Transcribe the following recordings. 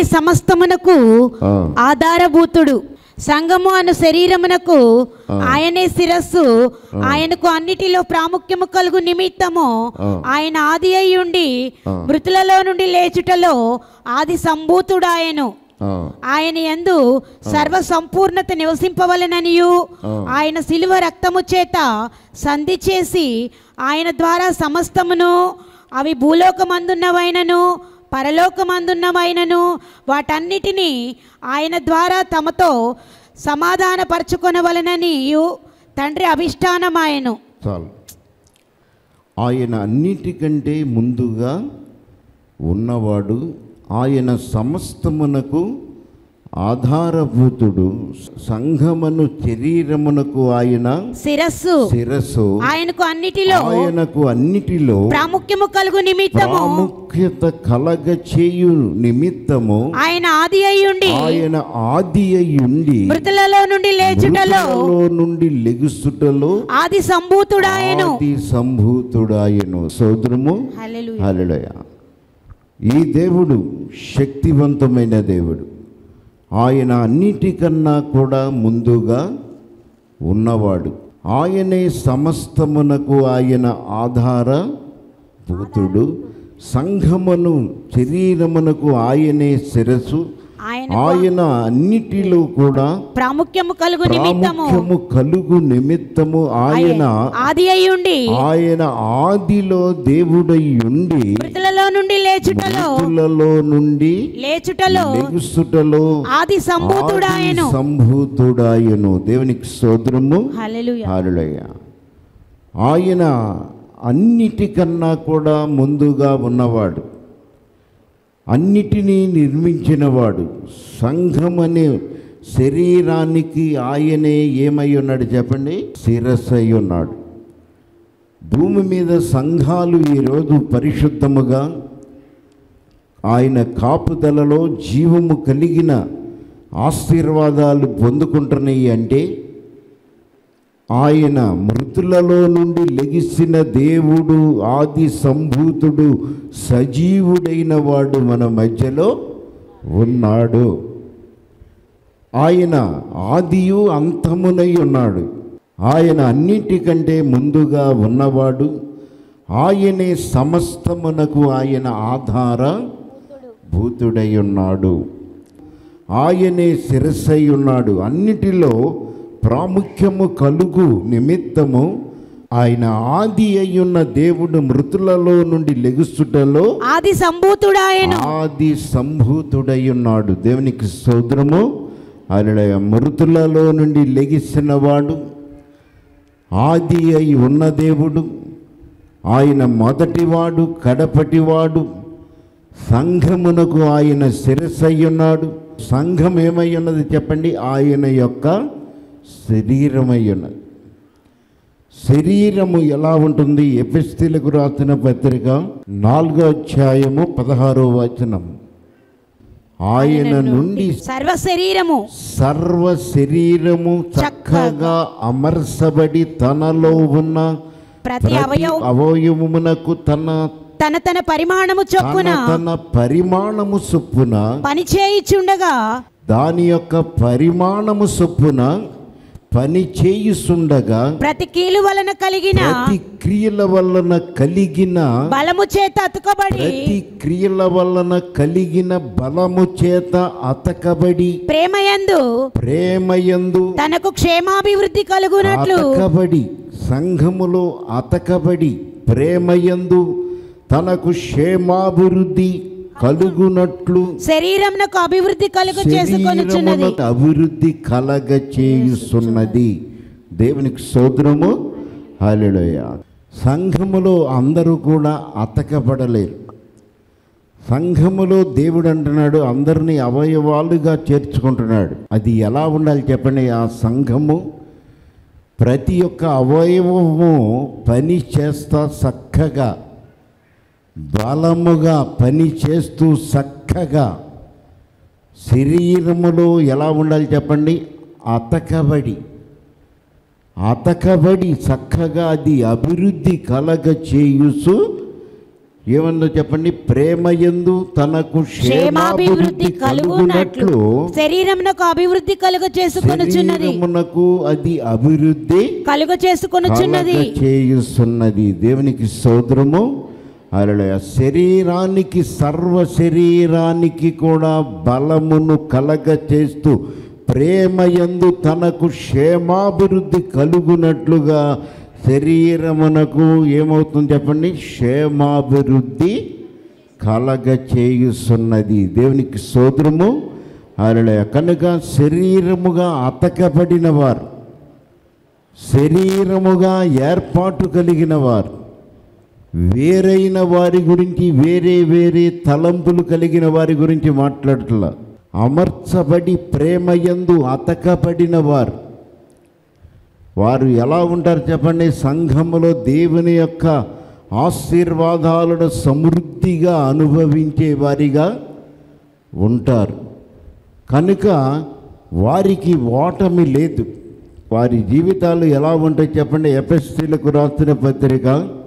సమస్తమునకు ఆ, ఆధారభూతుడు సంఘము అను శరీరమునకు ఆయనే శిరస్సు ఆయనకు అన్నిటిలో ప్రాముఖ్యము కలుగు నిమిత్తము ఆ. ఆయన ఆది అయి ఉండి ఆ. మృతులలో నుండి లేచుటలో ఆది సంభూతుడాయను ఆ, ఆయన యందు సర్వ సంపూర్ణత నివసింపవలెననియు ఆ. ఆయన శిలువ రక్తము చేత సంధి చేసి ఆయన ద్వారా సమస్తమును అవి భూలోకమందున్నవైనను పరలోకమందున్నవైనను వాటన్నిటినీ ఆయన ద్వారా తమతో సమాధానపరచుకొనవలనని తండ్రి అభిష్టానమాయను చాలు ఆయన అన్నిటికంటే ముందుగా ఉన్నవాడు ఆయన సమస్తమునకు ఆధారభూతుడు సంఘమును శరీరమునకు ఆయన శిరస్సు శిరస్సు ఆయనకు అన్నిటిలో ఆయనకు అన్నిటిలో ప్రాముఖ్యము కలుగు నిమిత్తము ప్రాముఖ్యత కలగ చేయు నిమిత్తము ఆయన ఆది అయ్యుండి ఆయన ఆది అయ్యుండి మృతులలో నుండి లేచుటలో మృతులలో నుండి లెగుసుటలో ఆది సంభూతుడాయను ఆది సంభూతుడాయను సోదరము హల్లెలూయా. హల్లెలూయా ఈ దేవుడు శక్తివంతమైన దేవుడు ఆయన అన్నిటికన్నా కూడా ముందుగా ఉన్నవాడు ఆయనే సమస్తమునకు ఆయన ఆధార భూతుడు సంఘమును శరీరమునకు ఆయనే శిరస్సు ఆయన ఆయన అన్నిటిలో కూడా ప్రాముఖ్యము కలుగు నిమిత్తము ప్రాముఖ్యము కలుగు నిమిత్తము ఆయన ఆది అయ్యుండి ఆయన ఆదిలో దేవుడై ఉండి మృతులలో నుండి లేచుటలో మృతులలో నుండి లేచుటలో లెగుసుటలో ఆది సంభూతుడాయను ఆది సంభూతుడాయను దేవునికి స్తోత్రము హల్లెలూయా హల్లెలూయా ఆయన అన్నిటికన్నా కూడా ముందుగా ఉన్నవాడు అన్నిటినీ నిర్మించినవాడు సంఘం అనే శరీరానికి ఆయనే ఏమై ఉన్నాడు చెప్పండి శిరస్సై ఉన్నాడు భూమి మీద సంఘాలు ఈరోజు పరిశుద్ధముగా ఆయన కాపుదలలో జీవము కలిగిన ఆశీర్వాదాలు పొందుకుంటున్నాయి అంటే ఆయన మృతులలో నుండి లెగిసిన దేవుడు ఆది సంభూతుడు సజీవుడైన వాడు మన మధ్యలో ఉన్నాడు ఆయన ఆదియు అంతమునై ఉన్నాడు ఆయన అన్నిటికంటే ముందుగా ఉన్నవాడు ఆయనే సమస్తమునకు ఆయన ఆధార భూతుడై ఉన్నాడు ఆయనే శిరస్సై ఉన్నాడు అన్నిటిలో ప్రాముఖ్యము కలుగు నిమిత్తము ఆయన ఆది అయ్యున్న దేవుడు మృతులలో నుండి లెగుసుటలో ఆది సంభూతుడాయను ఆది సంభూతుడై ఉన్నాడు దేవునికి సోదరము ఆయన మృతులలో నుండి లెగిసిన వాడు ఆది అయి ఉన్న దేవుడు ఆయన మొదటివాడు కడపటివాడు సంఘమునకు ఆయన శిరస్సై ఉన్నాడు సంఘం ఏమై ఉన్నది చెప్పండి ఆయన యొక్క శరీరమై ఉన్నది శరీరము ఎలా ఉంటుంది ఎపిస్తీలకు రాసిన పత్రిక నాలుగో అధ్యాయము పదహారో వచనం ఆయన నుండి సర్వ శరీరము సర్వ శరీరము చక్కగా అమర్చబడి తనలో ఉన్న ప్రతి ప్రతి అవయవం అవయవమునకు తన తన తన పరిమాణము చొప్పున తన తన పరిమాణము చొప్పున పని చేయిచుండగా దాని యొక్క పరిమాణము చొప్పున పని చేయుచుండగా ప్రతి కీలు వలన కలిగిన ప్రతి క్రియల వలన కలిగిన బలము చేత అతుకబడి ప్రతి క్రియల వలన కలిగిన బలము చేత అతకబడి ప్రేమయందు ప్రేమయందు తనకు క్షేమాభివృద్ధి కలుగునట్లు అతకబడి సంఘములో అతకబడి ప్రేమయందు తనకు క్షేమాభివృద్ధి కలుగునట్లు శరీరమునకు అభివృద్ధి కలుగు చేసుకొనుచున్నది శరీరమునకు అభివృద్ధి కలగ చేయుస్తున్నది దేవునికి సోదరము హల్లెలూయా సంఘములో అందరూ కూడా అతకబడలేరు సంఘములో దేవుడు అంటున్నాడు అందరినీ అవయవాలుగా చేర్చుకుంటున్నాడు అది ఎలా ఉండాలి చెప్పండి ఆ సంఘము ప్రతి ఒక్క అవయవము పని చేస్తా చక్కగా బలముగా పని చేస్తూ చక్కగా శరీరములో ఎలా ఉండాలి చెప్పండి అతకబడి అతకబడి చక్కగా అది అభివృద్ధి కలగ చేయుసు ఏమన్నా చెప్పండి ప్రేమ ఎందు తనకు క్షేమాభివృద్ధి క్షేమాభివృద్ధి కలుగునట్లు కలుగునట్లు శరీరమునకు అభివృద్ధి కలుగ చేసుకొనుచున్నది శరీరమునకు అది అభివృద్ధి కలుగ చేసుకొనుచున్నది కలగ చేయుస్తున్నది దేవునికి సోదరము అలా శరీరానికి సర్వ శరీరానికి కూడా బలమును కలగ చేస్తూ ప్రేమ యందు తనకు క్షేమాభివృద్ధి కలుగునట్లుగా శరీరమునకు ఏమవుతుంది చెప్పండి క్షేమాభివృద్ధి కలగ చేయుస్తున్నది దేవునికి సోదరము అలా కనుక శరీరముగా అతకబడిన వారు శరీరముగా ఏర్పాటు కలిగిన వారు వేరైన వారి గురించి వేరే వేరే తలంపులు కలిగిన వారి గురించి మాట్లాడట్లా అమర్చబడి ప్రేమయందు అతకబడిన వారు వారు ఎలా ఉంటారు చెప్పండి సంఘములో దేవుని యొక్క ఆశీర్వాదాలను సమృద్ధిగా అనుభవించే వారిగా ఉంటారు కనుక వారికి ఓటమి లేదు వారి జీవితాలు ఎలా ఉంటాయి చెప్పండి ఎఫ్ఎస్సీలకు రాసిన పత్రిక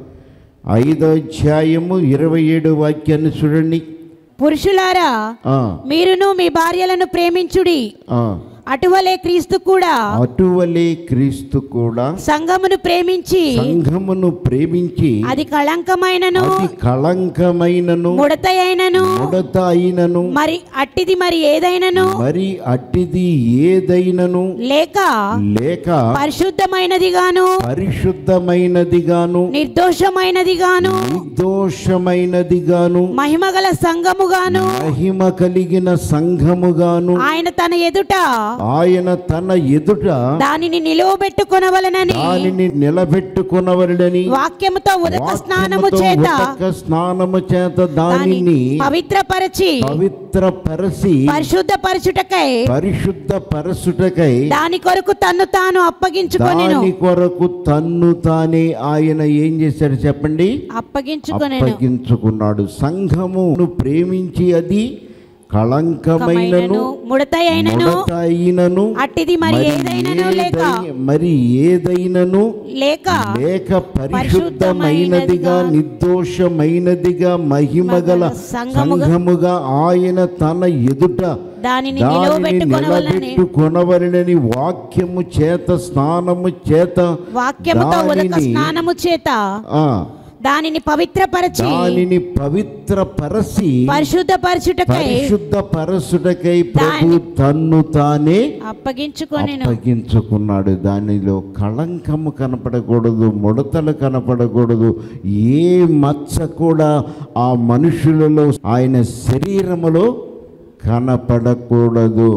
ఐదో అధ్యాయము ఇరవై ఏడు వాక్యాన్ని చూడండి పురుషులారా ఆ, మీరును మీ భార్యలను ప్రేమించుడి ఆ. అటువలే క్రీస్తు కూడా అటువలే క్రీస్తు కూడా సంఘమును ప్రేమించి సంఘమును ప్రేమించి అది కళంకమైనను అతి కళంకమైనను ముడత అయినను ముడత అయినను మరి అట్టిది మరి ఏదైనను మరి అట్టిది ఏదైనను లేక లేక పరిశుద్ధమైనదిగాను పరిశుద్ధమైనదిగాను నిర్దోషమైనదిగాను నిర్దోషమైనదిగాను మహిమగల సంఘముగాను మహిమ కలిగిన సంఘముగాను ఆయన తన ఎదుట ఆయన తన ఎదుట దానిని నిలువబెట్టుకొనవలనని దానిని నిలబెట్టుకునవలడని వాక్యముతో ఉదక స్నానము వాక్యముతో చేత ఉదక స్నానము చేత దానిని దానిని పవిత్రపరచి పవిత్ర పరసి పరిశుద్ధ పరచుటకై పరిశుద్ధ పరసుటకై దాని కొరకు తన్ను తాను అప్పగించుకొనెను దాని కొరకు తన్ను తానే ఆయన ఏం చేశాడు చెప్పండి అప్పగించుకొనెను అప్పగించుకున్నాడు సంఘమును ప్రేమించి అది కళంకమైనను కమైనను, ముడత అయినను ముడత అయినను అట్టిది మరి మరి ఏదైనను లేక ఏదై- మరి ఏదైనను లేక లేక పరిశుద్ధమైనదిగా నిర్దోషమైనదిగా మహిమగల సంఘముగా- సంఘముగా ఆయన తన ఎదుట దానిని దానిని నిలువబెట్టుకొనవలనని నిలబెట్టుకొనవలనని వాక్యము చేత స్నానము చేత వాక్యముతో ఉదక దానిని- స్నానము చేత ఆ, దానిని పవిత్రపరచి దానిని పవిత్ర పరసి పరిశుద్ధ పరచుటకై పరిశుద్ధ పరసుటకై ప్రభు దాని- తన్ను తానే అప్పగించుకొనెను అప్పగించుకున్నాడు దానిలో కళంకము కనపడకూడదు ముడతలు కనపడకూడదు ఏ మచ్చ కూడా ఆ మనుషులలో ఆయన శరీరములో కనపడకూడదు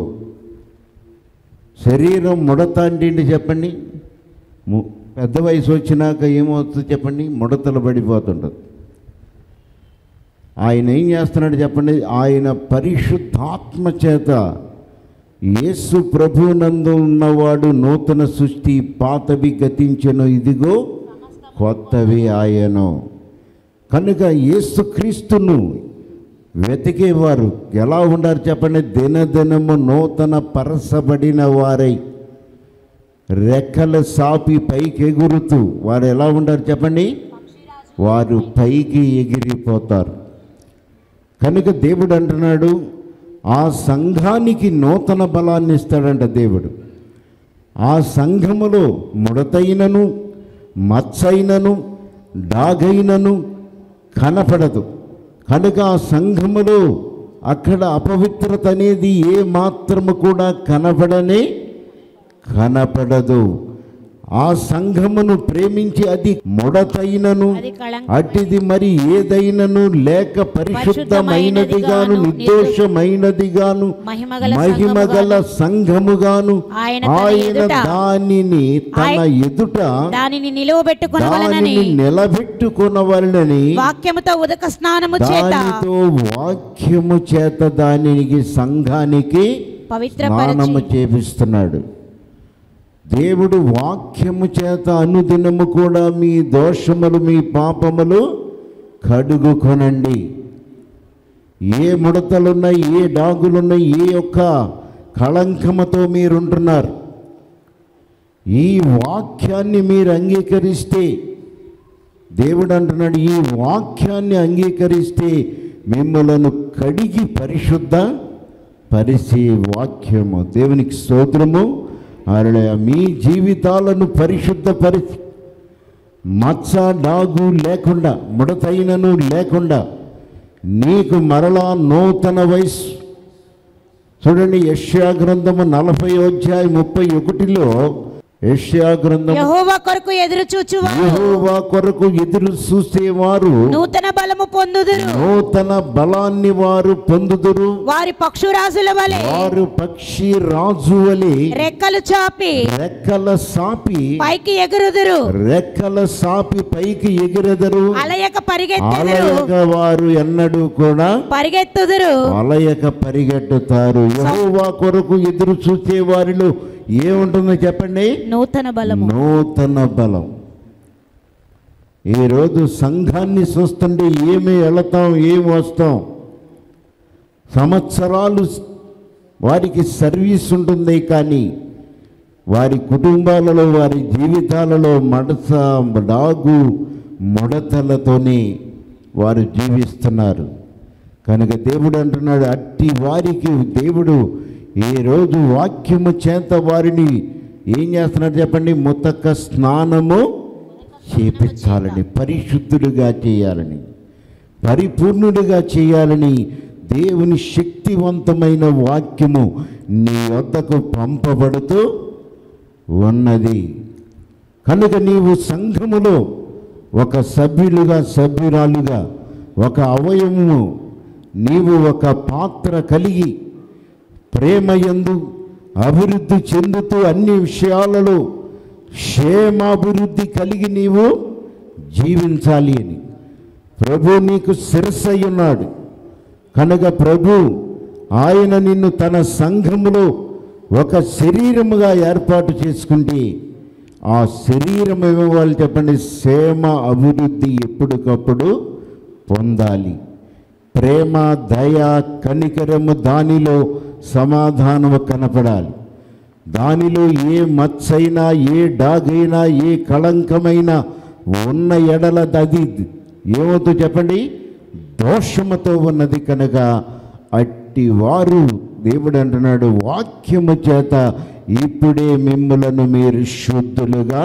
శరీరం ముడత అంటే ఏంటి చెప్పండి ము- పెద్ద వయసు వచ్చినాక ఏమవుతుంది చెప్పండి ముడతలు పడిపోతుంటుంది ఆయన ఏం చేస్తున్నాడు చెప్పండి ఆయన పరిశుద్ధాత్మ చేత యేసు ప్రభునందు ఉన్నవాడు నూతన సృష్టి పాతవి గతించెను ఇదిగో కొత్తవి ఆయను కనుక యేసుక్రీస్తును వెతికేవారు ఎలా ఉండారు చెప్పండి దినదినము నూతన పరసబడిన వారై రెక్కలు సాపి పైకి ఎగురుతూ వారు ఎలా ఉంటారు చెప్పండి వారు పైకి ఎగిరిపోతారు కనుక దేవుడు అంటున్నాడు ఆ సంఘానికి నూతన బలాన్ని ఇస్తాడంట దేవుడు ఆ సంఘములో ముడతైనను మచ్చైనను డాగైనను కనపడదు కనుక ఆ సంఘములో అక్కడ అపవిత్రత అనేది ఏ మాత్రము కూడా కనపడనే కనపడదు ఆ సంఘమును ప్రేమించి అది ముడతైనను అది కళంక అట్టిది మరి ఏదైనను లేక పరిశుద్ధమైనదిగాను నిర్దోషమైనదిగాను మహిమగల మహిమగల సంఘముగాను ఆయన తన ఆయన ఎదుట దానిని తన ఎదుట దానిని నిలువబెట్టుకొనవలనని దానిని నిలబెట్టుకునవలనని వాక్యముతో ఉదక స్నానము చేత దానితో వాక్యము చేత దానికి సంఘానికి పవిత్రపరచి స్నానము చేపిస్తున్నాడు దేవుడు వాక్యము చేత అనుదినము కూడా మీ దోషములు మీ పాపములు కడుగుకొనండి ఏ ముడతలున్నాయి ఏ డాగులున్నాయి ఏ యొక్క కళంకముతో మీరుంటున్నారు ఈ వాక్యాన్ని మీరు అంగీకరిస్తే దేవుడు అంటున్నాడు ఈ వాక్యాన్ని అంగీకరిస్తే మిమ్మలను కడిగి పరిశుద్ధ పరిచే వాక్యము దేవునికి స్తోత్రము అరళ మీ జీవితాలను పరిశుద్ధ పరిచి మచ్చ డాగు లేకుండా ముడతైనను లేకుండా నీకు మరలా నూతన వయసు చూడండి యష్యా గ్రంథము నలభై అధ్యాయం ముప్పై ఒకటిలో యష్యా గ్రంథము యహోవా కొరకు ఎదురు చూచువారు యెహోవా కొరకు ఎదురు చూసేవారు నూతన బలము పొందుదురు నూతన బలాన్ని వారు పొందుదురు వారి పక్షురాజుల వలె వారు పక్షి రాజు వలె రెక్కలు చాపి రెక్కల సాపి పైకి ఎగురుదురు రెక్కల సాపి పైకి ఎగిరెదరు అలయక పరిగెత్తుదురు అలయక వారు ఎన్నడూ కూడా పరిగెత్తుదురు అలయక పరిగెట్టుతారు యెహోవా కొరకు ఎదురు చూసే వారిలో ఏముంటుందో చెప్పండి నూతన బలము నూతన బలం ఈరోజు సంఘాన్ని చూస్తుంటే ఏమి వెళతాం ఏమి వస్తాం సంవత్సరాలు వారికి సర్వీస్ ఉంటుంది కానీ వారి కుటుంబాలలో వారి జీవితాలలో మడత డాగు ముడతలతోనే వారు జీవిస్తున్నారు కనుక దేవుడు అంటున్నాడు అట్టి వారికి దేవుడు ఈ రోజు వాక్యము చేత వారిని ఏం చేస్తున్నాడు చెప్పండి ముతక స్నానము చేపించాలని పరిశుద్ధులుగా చేయాలని పరిపూర్ణుడిగా చేయాలని దేవుని శక్తివంతమైన వాక్యము నీ వద్దకు పంపబడుతూ ఉన్నది కనుక నీవు సంఘములో ఒక సభ్యులుగా సభ్యురాలుగా ఒక అవయవము నీవు ఒక పాత్ర కలిగి ప్రేమయందు అభివృద్ధి చెందుతూ అన్ని విషయాలలో క్షేమాభివృద్ధి కలిగి నీవు జీవించాలి అని ప్రభు నీకు శిరస్సై ఉన్నాడు కనుక ప్రభు ఆయన నిన్ను తన సంఘములో ఒక శరీరముగా ఏర్పాటు చేసుకుంటే ఆ శరీరం ఇవ్వాలి చెప్పండి క్షేమ అభివృద్ధి ఎప్పటికప్పుడు పొందాలి ప్రేమ దయ కనికరము దానిలో సమాధానము కనపడాలి దానిలో ఏ మచ్చైనా ఏ డాగైనా ఏ కళంకమైనా ఉన్న ఎడల అది ఏమవుతూ చెప్పండి దోషముతో ఉన్నది కనుక అట్టి వారు దేవుడు అంటున్నాడు వాక్యము చేత ఇప్పుడే మిమ్ములను మీరు శుద్ధులుగా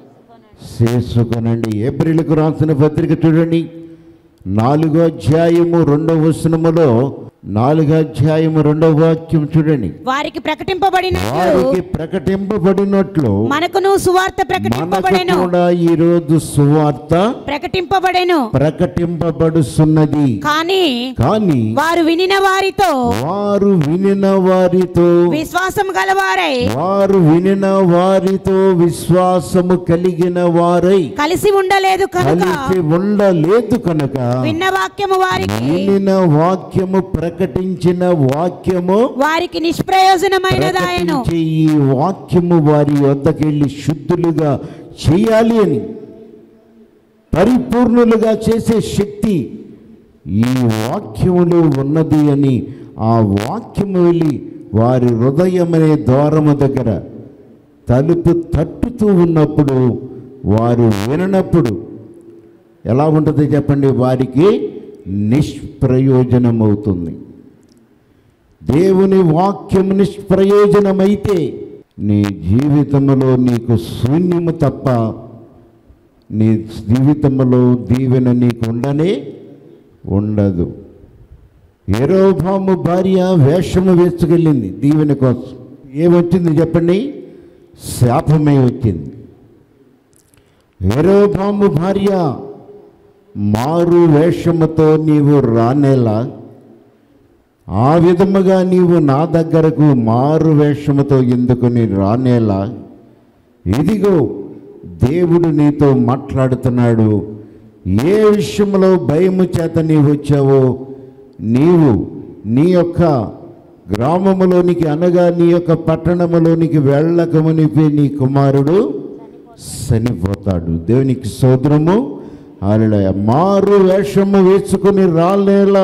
చేసుకొనండి ఏప్రిల్కు రాసిన పత్రిక చూడండి నాలుగో అధ్యాయము రెండవ వచనములో నాలుగో అధ్యాయము రెండవ వాక్యం చూడండి వారికి ప్రకటింపబడినట్లు వారికి ప్రకటింపబడినట్లు మనకును సువార్త మనకు ప్రకటింపబడెను కూడా ఈరోజు సువార్త ప్రకటింపబడెను ప్రకటింపబడుతున్నది కానీ కానీ వారు వినిన వారితో వారు వినిన వారితో విశ్వాసం గలవారై వారు వినిన వారితో విశ్వాసము కలిగిన వారై కలిసి ఉండలేదు కనుక కలిసి ఉండలేదు కనుక విన్న వాక్యము వారికి వినిన వాక్యము ప్రకటించిన వాక్యము వారికి నిష్ప్రయోజనమైనదాయను ప్రకటించే ఈ వాక్యము వారి వద్దకెళ్ళి శుద్ధులుగా చేయాలి అని పరిపూర్ణులుగా చేసే శక్తి ఈ వాక్యములో ఉన్నది అని ఆ వాక్యము వెళ్ళి వారి హృదయం అనే ద్వారము దగ్గర తలుపు తట్టుతూ ఉన్నప్పుడు వారు విననప్పుడు ఎలా ఉంటుంది చెప్పండి వారికి నిష్ప్రయోజనమవుతుంది దేవుని వాక్యం నిష్ప్రయోజనమైతే నీ జీవితంలో నీకు శూన్యము తప్ప నీ జీవితంలో దీవెన నీకు ఉండనే ఉండదు ఏరోభాము భార్య వేషము వేసుకెళ్ళింది దీవెన కోసం ఏమొచ్చింది చెప్పండి శాపమే వచ్చింది ఏరోభాము భార్య మారు వేషముతో నీవు రానేలా ఆ విధముగా నీవు నా దగ్గరకు మారు వేషముతో ఎందుకు నీ రానేలా ఇదిగో దేవుడు నీతో మాట్లాడుతున్నాడు ఏ విషయంలో భయము చేత నీవు వచ్చావో నీవు నీ యొక్క గ్రామములోనికి అనగా నీ యొక్క పట్టణములోనికి వెళ్ళకమునిపి నీ కుమారుడు చనిపోతాడు దేవునికి సోదరము అలా మారు వేషము వేసుకుని రాలేలా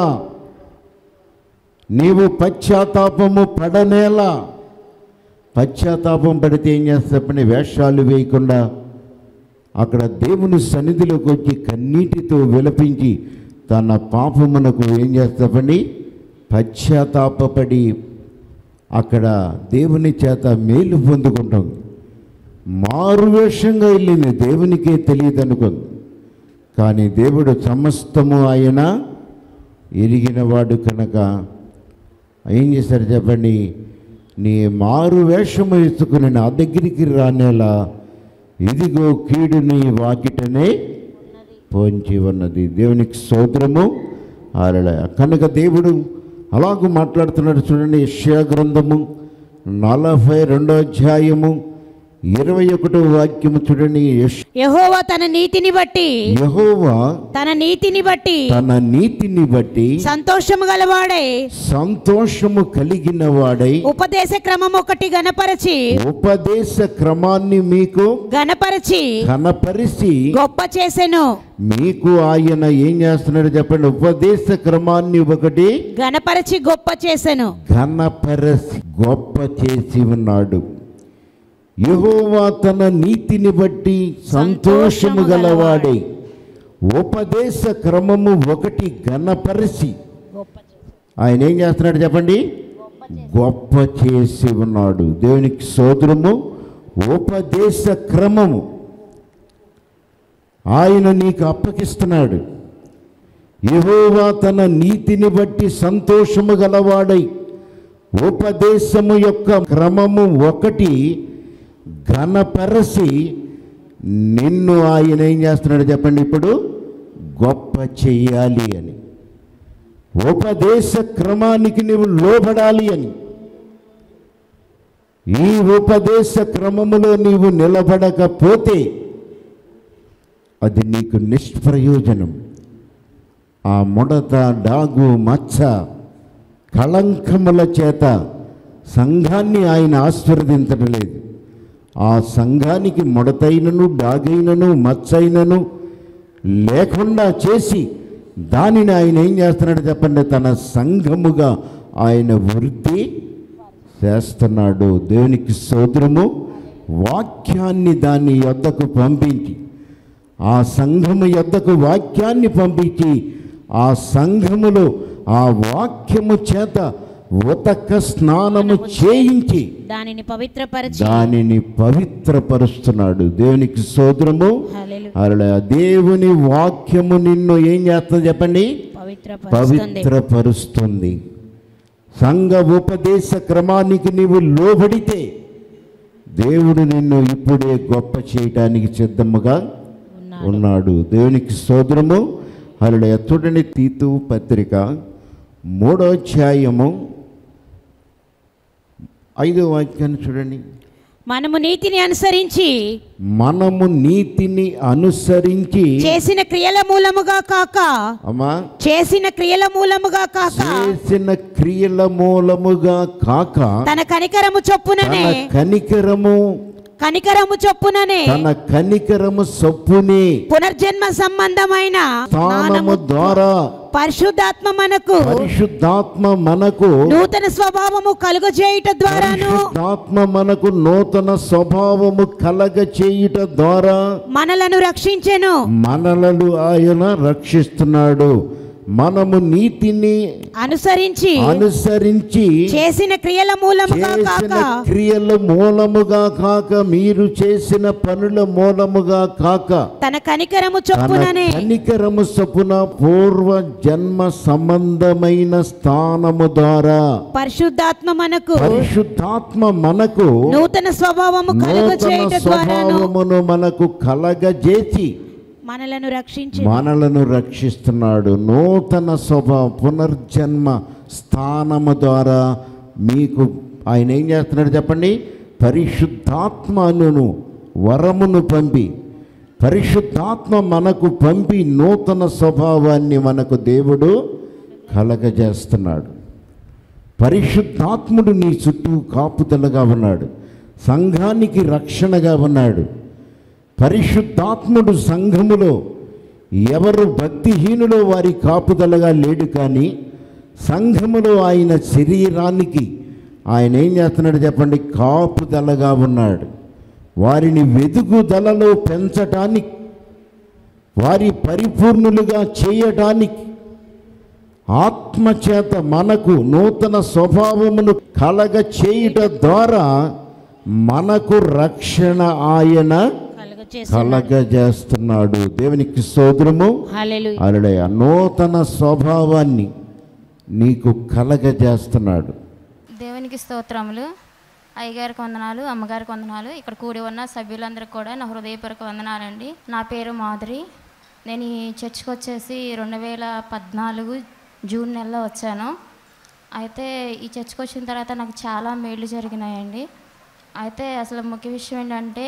నీవు పశ్చాత్తాపము పడనేలా పశ్చాత్తాపం పడితే ఏం చేస్తా చెప్పండి వేషాలు వేయకుండా అక్కడ దేవుని సన్నిధిలోకి వచ్చి కన్నీటితో విలపించి తన పాపమునకు ఏం చేస్తాపని పశ్చాత్తాపడి అక్కడ దేవుని చేత మేలు పొందుకుంటాం మారువేషంగా వెళ్ళింది దేవునికే తెలియదు అనుకుంది కానీ దేవుడు సమస్తము ఆయన ఎరిగినవాడు కనుక ఏం చేశారు చెప్పండి నీ మారు వేషము ఎత్తుకుని నా దగ్గరికి రానేలా ఇదిగో కీడు నీ వాకిటనే పొంచి ఉన్నది దేవునికి సోదరము ఆరడ కనుక దేవుడు అలాగూ మాట్లాడుతున్నాడు చూడండి యెషయా గ్రంథము నలభై రెండో అధ్యాయము ఇరవై ఒకటో వాక్యము చూడండి యెష్- యెహోవా తన నీతిని బట్టి యెహోవా తన నీతిని బట్టి తన నీతిని బట్టి సంతోషము గలవాడై సంతోషము కలిగిన వాడై ఉపదేశ క్రమం ఒకటి గణపరచి ఉపదేశ క్రమాన్ని మీకు గణపరచి కనపరిచి గొప్ప చేసెను మీకు ఆయన ఏం చేస్తున్నాడు చెప్పండి ఉపదేశ క్రమాన్ని ఒకటి గణపరచి గొప్ప చేసెను ఘనపరచి గొప్ప చేసి ఉన్నాడు యెహోవా తన నీతిని బట్టి సంతోషము గలవాడై ఉపదేశ క్రమము ఒకటి ఘనపరిచి ఆయన ఏం చేస్తున్నాడు చెప్పండి గొప్ప చేసి ఉన్నాడు దేవునికి సోదరము ఉపదేశ క్రమము ఆయన నీకు అప్పగిస్తున్నాడు యెహోవా తన నీతిని బట్టి సంతోషము గలవాడై ఉపదేశము యొక్క క్రమము ఒకటి ఘనపరసి నిన్ను ఆయన ఏం చేస్తున్నాడు చెప్పండి ఇప్పుడు గొప్ప చెయ్యాలి అని ఉపదేశ క్రమానికి నీవు లోబడాలి అని ఈ ఉపదేశ క్రమములో నీవు నిలబడకపోతే అది నీకు నిష్ప్రయోజనం ఆ ముడత డాగు మచ్చ కళంకముల చేత సంఘాన్ని ఆయన ఆశీర్వదించడం లేదు ఆ సంఘానికి ముడతైనను డాగైనను మచ్చైనను లేకుండా చేసి దానిని ఆయన ఏం చేస్తున్నాడు చెప్పండి తన సంఘముగా ఆయన వృద్ధి చేస్తున్నాడు దేవునికి సోదరము వాక్యాన్ని దాని యొద్దకు పంపించి ఆ సంఘము యొద్దకు వాక్యాన్ని పంపించి ఆ సంఘములో ఆ వాక్యము చేత ఉతక స్నానము చేయించి దానిని పవిత్రపరచి దానిని పవిత్రపరుస్తున్నాడు దేవునికి సోదరము హల్లెలూయా. అలా దేవుని వాక్యము నిన్ను ఏం చేస్తుంది చెప్పండి పవిత్రపరుస్తుంది పవిత్రపరుస్తుంది సంఘ ఉపదేశ క్రమానికి నీవు లోబడితే దేవుడు నిన్ను ఇప్పుడే గొప్ప చేయటానికి సిద్ధముగా ఉన్నాడు. ఉన్నాడు దేవునికి సోదరము అలా చూడండి తీతు పత్రిక మూడో అధ్యాయము ఐదో వాక్యాన్ని చూడండి మనము నీతిని అనుసరించి మనము నీతిని అనుసరించి చేసిన క్రియల మూలముగా కాక అమ్మా చేసిన క్రియల మూలముగా కాక చేసిన క్రియల మూలముగా కాక తన కనికరము చొప్పుననే తన కనికరము కనికరము చొప్పుననే తన కనికరము సొప్పుని పునర్జన్మ సంబంధమైన స్థానము జ్ఞానము ద్వారా పరిశుద్ధాత్మ మనకు పరిశుద్ధాత్మ మనకు నూతన స్వభావము కలుగజేయుట ద్వారాను పరిశుద్ధాత్మ మనకు నూతన స్వభావము కలగ చేయుట ద్వారా మనలను రక్షించెను మనలను ఆయన రక్షిస్తున్నాడు మనము నీతిని అనుసరించి అనుసరించి చేసిన క్రియల మూలముగా చేసిన కాక క్రియల మూలముగా కాక మీరు చేసిన పనుల మూలముగా కాక తన కనికరము తన చొప్పుననే కనికరము సపున పూర్వ జన్మ సంబంధమైన స్థానము ద్వారా పరిశుద్ధాత్మ మనకు పరిశుద్ధాత్మ మనకు నూతన స్వభావము నూతన కలుగజేయుట ద్వారాను స్వభావమును మనకు కలగజేసి మనలను రక్షించి మనలను రక్షిస్తున్నాడు నూతన స్వభావ పునర్జన్మ స్థానము ద్వారా మీకు ఆయన ఏం చేస్తున్నాడు చెప్పండి పరిశుద్ధాత్మను వరమును పంపి పరిశుద్ధాత్మ మనకు పంపి నూతన స్వభావాన్ని మనకు దేవుడు కలగజేస్తున్నాడు పరిశుద్ధాత్ముడు నీ చుట్టూ కాపుదలగా ఉన్నాడు సంఘానికి రక్షణగా ఉన్నాడు పరిశుద్ధాత్ముడు సంఘములో ఎవరు భక్తిహీనులో వారి కాపుదలగా లేడు కానీ సంఘములో ఆయన శరీరానికి ఆయన ఏం చేస్తున్నాడు చెప్పండి కాపుదలగా ఉన్నాడు వారిని వెతుకుదలలో పెంచటానికి వారి పరిపూర్ణులుగా చేయటానికి ఆత్మచేత మనకు నూతన స్వభావమును కలగ చేయుట ద్వారా మనకు రక్షణ ఆయన కలగజేస్తున్నాడు దేవునికి స్తోత్రము హల్లెలూయా అలడయ నూతన స్వభావాన్ని నీకు కలగజేస్తున్నాడు దేవునికి స్తోత్రములు అయ్యగారికి వందనాలు అమ్మగారికి వందనాలు ఇక్కడ కూడి ఉన్న సభ్యులందరికీ కూడా నా హృదయపూర్వక వందనాలండి నా పేరు మాధురి నేను ఈ చర్చ్కి వచ్చేసి రెండు వేల పద్నాలుగు జూన్ నెలలో వచ్చాను అయితే ఈ చర్చ్కి వచ్చిన తర్వాత నాకు చాలా మేళ్ళు జరిగినాయండి అయితే అసలు ముఖ్య విషయం ఏంటంటే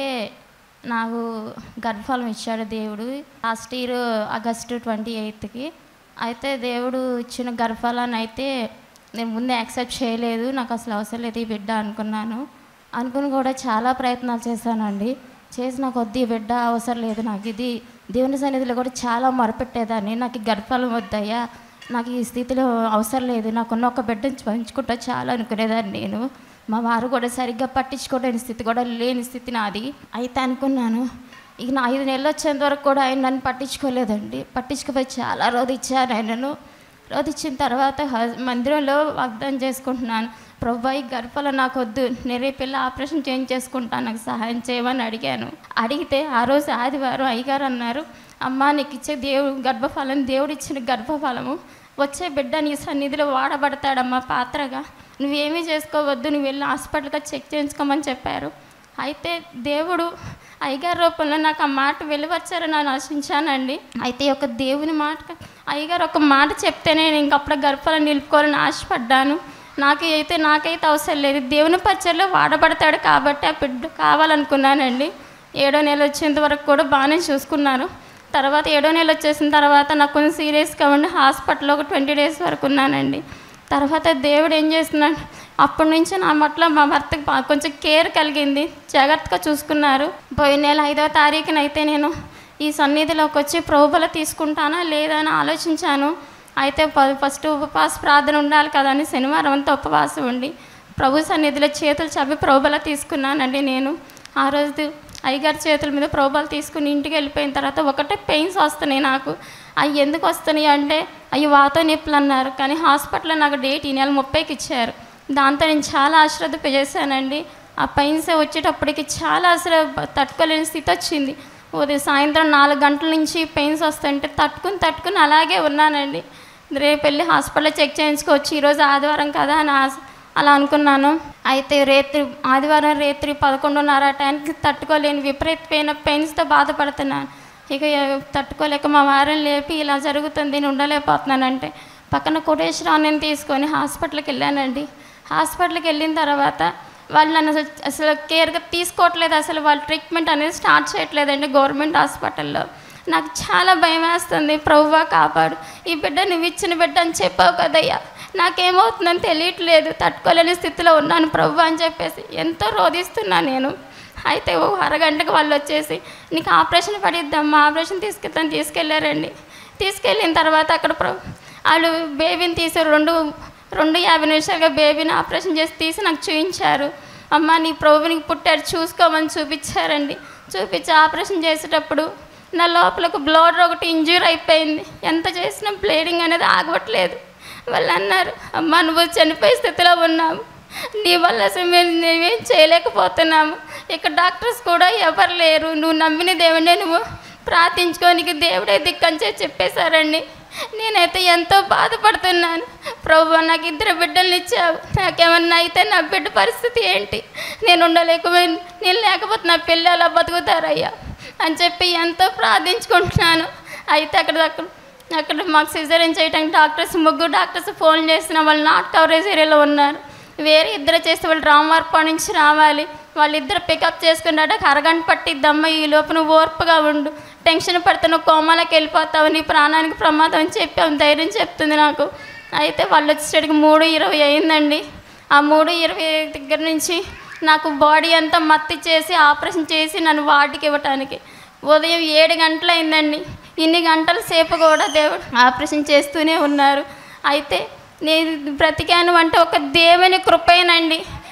నాకు గర్భఫలం ఇచ్చాడు దేవుడు లాస్ట్ ఇయర్ ఆగస్టు ట్వంటీ ఎయిత్కి అయితే దేవుడు ఇచ్చిన గర్భఫలాన్ని అయితే నేను ముందే యాక్సెప్ట్ చేయలేదు నాకు అసలు అవసరం లేదు ఈ బిడ్డ అనుకున్నాను అనుకుని కూడా చాలా ప్రయత్నాలు చేశానండి చేసి నాకు వద్దు ఈ బిడ్డ అవసరం లేదు నాకు ఇది దేవుని సన్నిధిలో కూడా చాలా మొరపెట్టేదాన్ని నాకు ఈ గర్భఫలం వద్దయ్యా నాకు ఈ స్థితిలో అవసరం లేదు నాకున్న ఒక బిడ్డను పంచుకుంటా చాలా అనుకునేదాన్ని నేను మా వారు కూడా సరిగ్గా పట్టించుకోలేని స్థితి కూడా లేని స్థితి నాది అయితే అనుకున్నాను ఇక నా ఐదు నెలలు వచ్చేంత వరకు కూడా ఆయన నన్ను పట్టించుకోలేదండి పట్టించుకుపోయి చాలా రోజు ఇచ్చాను ఆయనను రోజు ఇచ్చిన తర్వాత హ- మందిరంలో వాగ్దానం చేసుకుంటున్నాను ప్రభా ఈ గర్భలో నాకు వద్దు నేను రేపు వెళ్ళి ఆపరేషన్ చేంజ్ చేసుకుంటాను నాకు సహాయం చేయమని అడిగాను అడిగితే ఆ రోజు ఆదివారం అయ్యగారు అన్నారు అమ్మా నీకు ఇచ్చే దేవుడు గర్భఫలం దేవుడు ఇచ్చిన గర్భఫలము వచ్చే బిడ్డ నీ సన్నిధిలో వాడబడతాడమ్మా పాత్రగా నువ్వేమీ చేసుకోవద్దు నువ్వు వెళ్ళి హాస్పిటల్గా చెక్ చేయించుకోమని చెప్పారు అయితే దేవుడు అయ్యగారి రూపంలో నాకు ఆ మాట వెలువచ్చారని నేను ఆశించానండి అయితే ఈ యొక్క దేవుని మాట అయ్యగారు ఒక మాట చెప్తేనే నేను ఇంకప్పుడు గర్భాలను నిలుపుకోవాలని ఆశపడ్డాను నాకు అయితే నాకైతే అవసరం లేదు దేవుని పచ్చల్లో వాడబడతాడు కాబట్టి ఆ బిడ్డ కావాలనుకున్నానండి ఏడో నెల వచ్చేంత వరకు కూడా బాగానే చూసుకున్నారు తర్వాత ఏడో నెల వచ్చేసిన తర్వాత నాకు కొంచెం సీరియస్గా ఉండి హాస్పిటల్లో ఒక ట్వంటీ డేస్ వరకు ఉన్నానండి తర్వాత దేవుడు ఏం చేస్తున్నాడు అప్పటి నుంచి నా పట్ల మా భర్తకి బా- కొంచెం కేర్ కలిగింది జాగ్రత్తగా చూసుకున్నారు పోయిన నెల ఐదవ తారీఖున అయితే నేను ఈ సన్నిధిలోకి వచ్చి ప్రభుబల తీసుకుంటానా లేదా అని ఆలోచించాను అయితే ప- ఫస్ట్ ఉపవాస ప్రార్థన ఉండాలి కదా అని శనివారం అంతా ఉపవాసం ఉండి ప్రభు సన్నిధిలో చేతులు చవి ప్రభుబల తీసుకున్నానండి నేను ఆ రోజు అయ్యగారి చేతుల మీద ప్రోబాలు తీసుకుని ఇంటికి వెళ్ళిపోయిన తర్వాత ఒకటే పెయిన్స్ వస్తున్నాయి నాకు అవి ఎందుకు వస్తున్నాయి అంటే అవి వాత నొప్పులు అన్నారు కానీ హాస్పిటల్లో నాకు డేట్ ఈ నెల ముప్పైకి ఇచ్చారు దాంతో నేను చాలా అశ్రద్ధ చేశానండి ఆ పెయిన్స్ వచ్చేటప్పటికి చాలా అసలు తట్టుకోలేని స్థితి వచ్చింది ఉదయం సాయంత్రం నాలుగు గంటల నుంచి పెయిన్స్ వస్తుంటే తట్టుకుని తట్టుకుని అలాగే ఉన్నానండి రేపు వెళ్ళి హాస్పిటల్లో చెక్ చేయించుకోవచ్చు ఈరోజు ఆదివారం కదా అని ఆశ అలా అనుకున్నాను అయితే రేత్రి ఆదివారం రేత్రి పదకొండున్నర టైంకి తట్టుకోలేని విపరీతమైన పెయిన్స్తో బాధపడుతున్నాను ఇక ఎ- తట్టుకోలేక మా వారిని లేపి ఇలా జరుగుతుంది నేను ఉండలేకపోతున్నానంటే పక్కన కోటేశ్వరాన్ని తీసుకొని హాస్పిటల్కి వెళ్ళానండి హాస్పిటల్కి వెళ్ళిన తర్వాత వాళ్ళు నన్ను అసలు అసలు కేర్గా తీసుకోవట్లేదు అసలు వాళ్ళు ట్రీట్మెంట్ అనేది స్టార్ట్ చేయట్లేదండి గవర్నమెంట్ హాస్పిటల్లో నాకు చాలా భయం వేస్తుంది ప్రభువా కాపాడు ఈ బిడ్డ నువ్వు ఇచ్చిన బిడ్డ అని చెప్పావు కదయ్యా నాకేమవుతుందని తెలియట్లేదు తట్టుకోలేని స్థితిలో ఉన్నాను ప్రభు అని చెప్పేసి ఎంతో రోధిస్తున్నాను నేను అయితే ఓ అరగంటకు వాళ్ళు వచ్చేసి నీకు ఆపరేషన్ పడిద్దమ్మా ఆపరేషన్ తీసుకెళ్తాను తీసుకెళ్ళారండి తీసుకెళ్ళిన తర్వాత అక్కడ ప్ర- వాళ్ళు బేబీని తీసి రెండు రెండు యాభై నిమిషాలుగా బేబీని ఆపరేషన్ చేసి తీసి నాకు చూపించారు అమ్మ నీ ప్రభునికి పుట్టాడు చూసుకోమని చూపించారండి చూపించి ఆపరేషన్ చేసేటప్పుడు నా లోపలకు బ్లడ్ ఒకటి ఇంజ్యూర్ అయిపోయింది ఎంత చేసినా బ్లీడింగ్ అనేది ఆగవట్లేదు వాళ్ళు అన్నారు అమ్మ నువ్వు చనిపోయే స్థితిలో ఉన్నావు నీ వల్ల అసలు మేము మేమేం చేయలేకపోతున్నాము ఇక్కడ డాక్టర్స్ కూడా ఎవరు లేరు నువ్వు నమ్మిన దేవుడే నువ్వు ప్రార్థించుకోనికి దేవుడే దిక్కని చెప్పి చెప్పేశారండి నేనైతే ఎంతో బాధపడుతున్నాను ప్రభు నాకు ఇద్దరు బిడ్డల్ని ఇచ్చావు నాకేమన్నా అయితే నా బిడ్డ పరిస్థితి ఏంటి నేను ఉండలేకపోయిన నేను లేకపోతే నా పిల్లలు ఎలా బతుకుతారయ్యా అని చెప్పి ఎంతో ప్రార్థించుకుంటున్నాను అయితే అక్కడ అక్కడ అక్కడ మాకు సిజరీన్ చేయడానికి డాక్టర్స్ ముగ్గురు డాక్టర్స్ ఫోన్ చేసిన వాళ్ళు నాట్ కవరేజ్ ఏరియాలో ఉన్నారు వేరే ఇద్దరు చేస్తే వాళ్ళు రామవార్ప నుంచి రావాలి వాళ్ళిద్దరు పికప్ చేసుకున్నాక అరగంట పట్టిద్దమ్మ ఈ లోపు నువ్వు ఓర్పుగా ఉండు టెన్షన్ పడితే నువ్వు కోమాలకు వెళ్ళిపోతావు నీ ప్రాణానికి ప్రమాదం అని చెప్పి ఆమె ధైర్యం చెప్తుంది నాకు అయితే వాళ్ళు వచ్చేసరికి మూడు ఇరవై అయిందండి ఆ మూడు ఇరవై దగ్గర నుంచి నాకు బాడీ అంతా మత్తి చేసి ఆపరేషన్ చేసి నన్ను వాటికి ఇవ్వటానికి ఉదయం ఏడు గంటలు అయిందండి ఇన్ని గంటల సేపు కూడా దేవుడు ఆపరేషన్ చేస్తూనే ఉన్నారు అయితే నేను బ్రతికాను అంటే ఒక దేవుని కృపేనండి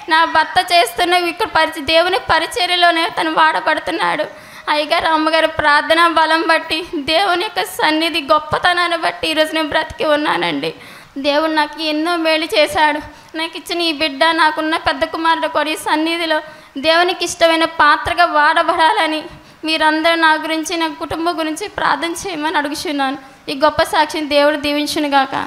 నా భర్త చేస్తున్న ఇక్కడ పరిచ దేవుని పరిచర్యలోనే తను వాడబడుతున్నాడు అయ్యగారు అమ్మగారు ప్రార్థన బలం బట్టి దేవుని యొక్క సన్నిధి గొప్పతనాన్ని బట్టి ఈరోజు నేను బ్రతికి ఉన్నానండి దేవుడు నాకు ఎన్నో మేలు చేశాడు నాకు ఇచ్చిన ఈ బిడ్డ నాకున్న పెద్ద కుమారుడు కూడా ఈ సన్నిధిలో దేవునికి ఇష్టమైన పాత్రగా వాడబడాలని మీరందరూ నా గురించి నా కుటుంబం గురించి ప్రార్థన చేయమని అడుగుచున్నాను ఈ గొప్ప సాక్షిని దేవుడు దీవించునుగాక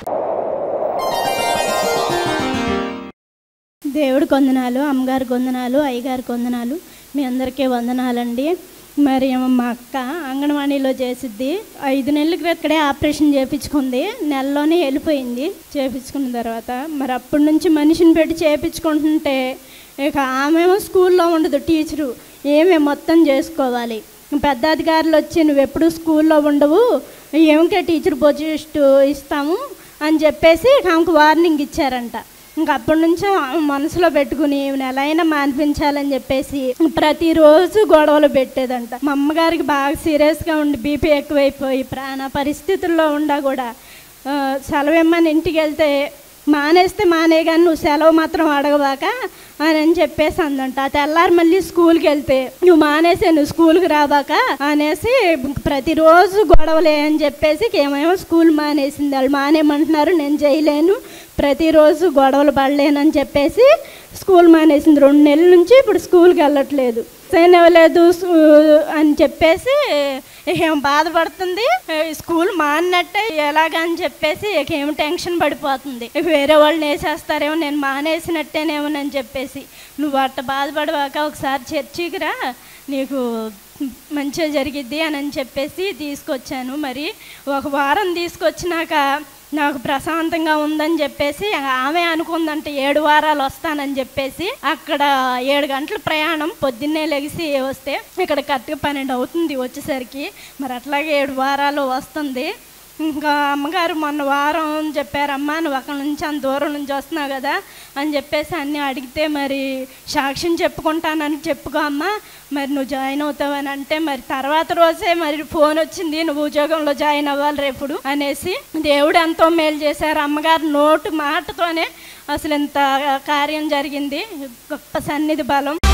దేవుడికి వందనాలు అమ్మగారికి వందనాలు అయ్యగారికి వందనాలు మీ అందరికీ వందనాలండి మరి ఏమో మా అక్క అంగన్వాడీలో చేసిద్ది ఐదు నెలల క్రితడే ఆపరేషన్ చేయించుకుంది నెలలోనే వెళ్ళిపోయింది చేయించుకున్న తర్వాత మరి అప్పటి నుంచి మనిషిని పెట్టి చేయించుకుంటుంటే ఇక ఆమెమో స్కూల్లో ఉండదు టీచరు ఏమే మొత్తం చేసుకోవాలి పెద్ద అధికారులు వచ్చి నువ్వు ఎప్పుడు స్కూల్లో ఉండవు ఏమికే టీచర్ పోస్ట్ ఇస్తాము అని చెప్పేసి ఆమెకు వార్నింగ్ ఇచ్చారంట ఇంక అప్పటి నుంచి ఆమె మనసులో పెట్టుకుని ఈమెను ఎలా అయినా మాన్పించాలని చెప్పేసి ప్రతిరోజు గొడవలు పెట్టేదంట మా అమ్మగారికి బాగా సీరియస్గా ఉండి బీపీ ఎక్కువైపోయి ప్రాణ పరిస్థితుల్లో ఉండా కూడా ఆ, సెలవు ఇమ్మని ఇంటికి వెళ్తే మానేస్తే మానే కానీ నువ్వు సెలవు మాత్రం అడగబాక అని అని చెప్పేసి అందంట ఆ తెల్లారి మళ్ళీ స్కూల్కి వెళ్తే నువ్వు మానేసే నువ్వు స్కూల్కి రాబాక అనేసి ప్రతిరోజు గొడవలే అని చెప్పేసి ఏమేమో స్కూల్ మానేసింది వాళ్ళు మానేయమంటున్నారు నేను చేయలేను ప్రతిరోజు గొడవలు పడలేనని చెప్పేసి స్కూల్ మానేసింది రెండు నెలల నుంచి ఇప్పుడు స్కూల్కి వెళ్ళట్లేదు సైన్ ఇవ్వలేదు సు- అని చెప్పేసి ఏం బాధపడుతుంది ఏ, స్కూల్ మానట్టే ఎలాగని చెప్పేసి ఇక ఏం టెన్షన్ పడిపోతుంది ఇక వేరే వాళ్ళని వేసేస్తారేమో నేను మానేసినట్టేనేమోనని చెప్పేసి నువ్వు అట్ట బాధపడవాక ఒకసారి చర్చికి రా నీకు మంచిగా జరిగిద్ది అని అని చెప్పేసి తీసుకొచ్చాను మరి ఒక వారం తీసుకొచ్చినాక నాకు ప్రశాంతంగా ఉందని చెప్పేసి ఆమె అనుకుందంటే ఏడు వారాలు వస్తానని చెప్పేసి అక్కడ ఏడు గంటల ప్రయాణం పొద్దున్నే లెగిసి వస్తే ఇక్కడ కరెక్ట్గా పన్నెండు అవుతుంది వచ్చేసరికి మరి అట్లాగే ఏడు వారాలు వస్తుంది ఇంకా అమ్మగారు మొన్న వారం చెప్పారమ్మా నువ్వు అక్కడ నుంచి అంత దూరం నుంచి వస్తున్నావు కదా అని చెప్పేసి అన్నీ అడిగితే మరి సాక్ష్యం చెప్పుకుంటానని చెప్పుకో అమ్మా మరి నువ్వు జాయిన్ అవుతావని అంటే మరి తర్వాత రోజే మరి ఫోన్ వచ్చింది నువ్వు ఉద్యోగంలో జాయిన్ అవ్వాలి రేపుడు అనేసి దేవుడు ఎంతో మేలు చేశారు అమ్మగారు నోటు మాటతోనే అసలు ఇంత కార్యం జరిగింది గొప్ప సన్నిధి బలం